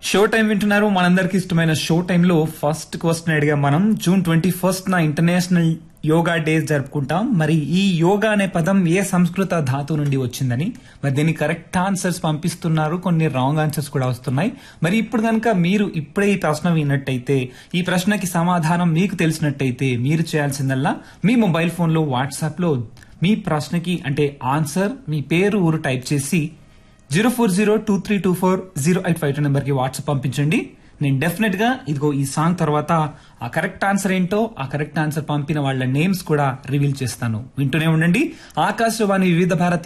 show time వింటున్నారు మనందరికి ఇష్టమైన షో టైంలో ఫస్ట్ క్వశ్చన్ అడిగా మనం జూన్ ట్వంటీ ఫస్ట్ నా ఇంటర్నేషనల్ యోగా డేస్ జరుపుకుంటాం మరి ఈ యోగా అనే పదం ఏ సంస్కృత ధాతు నుండి వచ్చిందని మరి దీనికి కరెక్ట్ ఆన్సర్స్ పంపిస్తున్నారు కొన్ని రాంగ్ ఆన్సర్స్ కూడా వస్తున్నాయి మరి ఇప్పుడు కనుక మీరు ఇప్పుడే ఈ ప్రశ్న విన్నట్టయితే ఈ ప్రశ్నకి సమాధానం మీకు తెలిసినట్టయితే మీరు చేయాల్సిందల్లా మీ మొబైల్ ఫోన్ లో వాట్సాప్ లో మీ ప్రశ్నకి అంటే ఆన్సర్ మీ పేరు ఊరు టైప్ చేసి zero four zero two three two four zero eight five two number కి వాట్సాప్ పంపించండి నేను డెఫినెట్ గా ఇదిగో ఈ సాంగ్ తర్వాత ఆ కరెక్ట్ ఆన్సర్ ఏంటో ఆ కరెక్ట్ ఆన్సర్ పంపిన వాళ్ళ నేమ్స్ కూడా రివీల్ చేస్తాను వింటూనే ఉండండి ఆకాశవాణి వివిధ భారతి